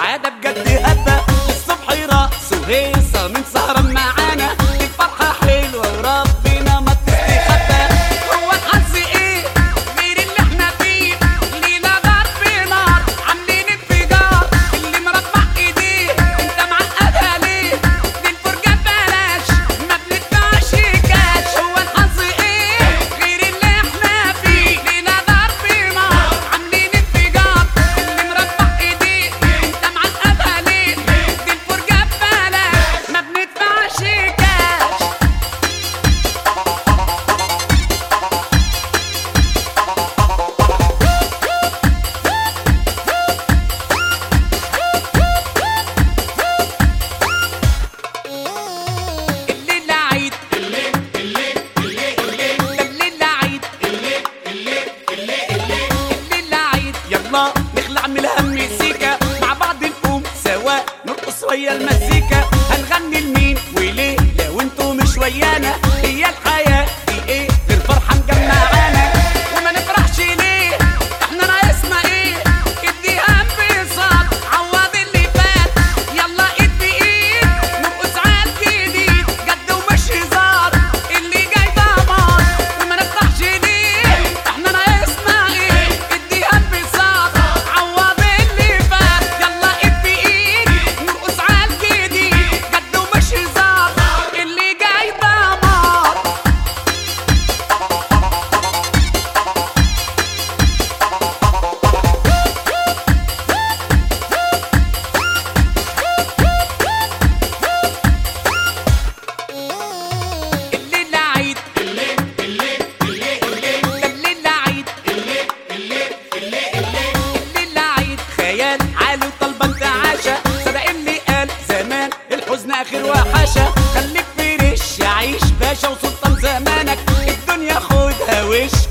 سعادة بجد هبة الصبح رقص وهيصة من سهران معانا الفرحة حلوة وربنا ما تستخبى هو الحظ ايه غير اللي احنا فيه ليلة ضرب نار عاملين انفجار اللي مربع ايديه انت معقدها ليه دي الفرجة ببلاش ما بندفعش كاش هو الحظ ايه غير اللي احنا فيه ليلة ضرب نار عاملين انفجار اللي مربع ايديه انت معقدها ليه دي الفرجة ببلاش ما بندفعش كاش الليلة عيد ده الليلة عيد الليلة عيد يلا نخلع من الهم سيكا مع بعض نقوم سوا نرقص ويا المزيكا هنغني لمين وليه لو انتوا مش ويانا هي الحياة في ايه غير فرحة مجمعانا وما نفرحش ليه احنا ناقصنا ايه اديها انبساط عوض اللي فات يلا ايد بايد نرقص على الجديد جد ومش هزار اللي جاي دمار وما نفرحش ليه احنا ناقصنا ايه اديها انبساط عوض اللي فات يلا ايد بايد نرقص على الجديد جد ومش هزار اللي جاي دمار الليلة عيد ده الليلة عيد الليلة عيد خيال عالي وطالبة انتعاشة صدق اللي قال زمان الحزن آخر وحشة خليك فريش عيش باشا وسلطان زمانك الدنيا خدها وش